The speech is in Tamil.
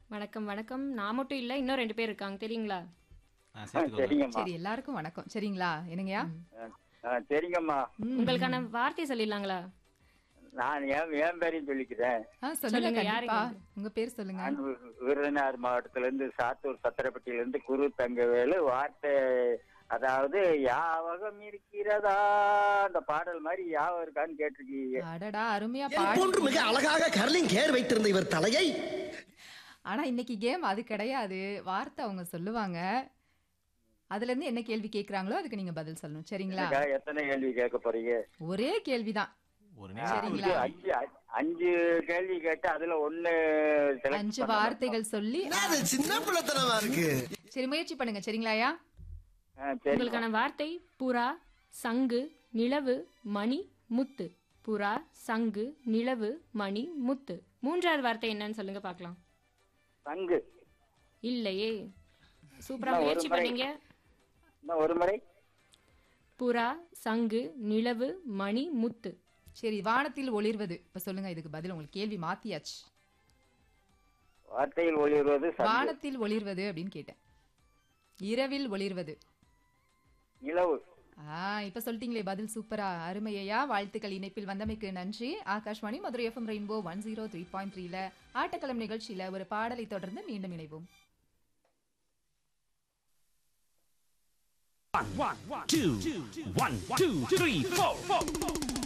வணக்கம் வணக்கம் நான் மட்டும் இல்ல இன்னும் ரெண்டு பேர் இருக்காங்க தெரியுங்களா ஆ, ஆ, சேர்த்துக்கோங்க. சரிங்கம்மா சரி எல்லாருக்கும் வணக்கம் சரிங்களா என்னங்கய்யா ஆ, சரிங்கம்மா ம். உங்களுக்கான வார்த்தை சொல்லிடலாங்களா நான் ஏன் ஏன் பேரையும் சொல்லிக்கிறேன் ஆ, சொல்லுங்க சொல்லுங்க, கண்டிப்பா யாருங்க? உங்க பேர் சொல்லுங்க நான் வி- விருதுநகர் மாவட்டத்துல இருந்து சாத்தூர் சத்திரப்பட்டியில இருந்து குரு தங்கவேலு வார்த்தை அதாவது யாவகம் இருக்கிறதா அந்த பாடல் மாதிரி யாவம் இருக்கான்னு கேட்டிருக்கீங்க அடடா அருமையா என் போன்று பாடி மிக அழகாக கர்லிங் கேர் வைத்திருந்த இவர் தலையை ஆனா இன்னைக்கு கேம் அது கிடையாது வார்த்தை அவங்க சொல்லுவாங்க அதுல இருந்து என்ன கேள்வி கேக்குறாங்களோ அதுக்கு நீங்க பதில் சொல்லணும் சரிங்களா எனக்காக எத்தனை கேள்வி கேட்க போறீங்க ஒரே கேள்விதான் ஒரு சரிங்களா? நிமிஷம் அஞ்சு அஞ்சு- அஞ்சு கேள்வி கேட்டு அதுல ஒண்ணு select அஞ்சு பண்ணணும். வார்த்தைகள் சொல்லி அது சின்ன பிள்ளைத்தனமா இருக்கு சரி முயற்சி பண்ணுங்க சரிங்களாயா ஆ, சரிம்மா. உங்களுக்கான வார்த்தை புறா சங்கு நிலவு மணி முத்து புறா சங்கு நிலவு மணி முத்து மூன்றாவது வார்த்தை என்னன்னு சொல்லுங்க பார்க்கலாம் சங்கு இல்லையே சூப்பரா நான் ஒரு முயற்சி முறை- பண்ணீங்க இன்னும் ஒரு முறை புறா சங்கு நிலவு மணி முத்து சரி வானத்தில் ஒளிர்வது இப்ப சொல்லுங்க இதுக்கு பதில் உங்களுக்கு கேள்வி மாத்தியாச்சு வார்த்தையில் ஒளிர்வது சங்கு வானத்தில் ஒளிர்வது அப்படின்னு கேட்டேன் இரவில் ஒளிர்வது நிலவு ஆ இப்ப சொல்லிட்டீங்களே பதில் சூப்பரா அருமையா வாழ்த்துக்கள் இணைப்பில் வந்தமைக்கு நன்றி Akashvani Madurai FM rainbow one zero three point த்ரீல ஆட்டக்களம் நிகழ்ச்சியில ஒரு பாடலை தொடர்ந்து மீண்டும் இணைவோம் One, two, one, two, three, four, four.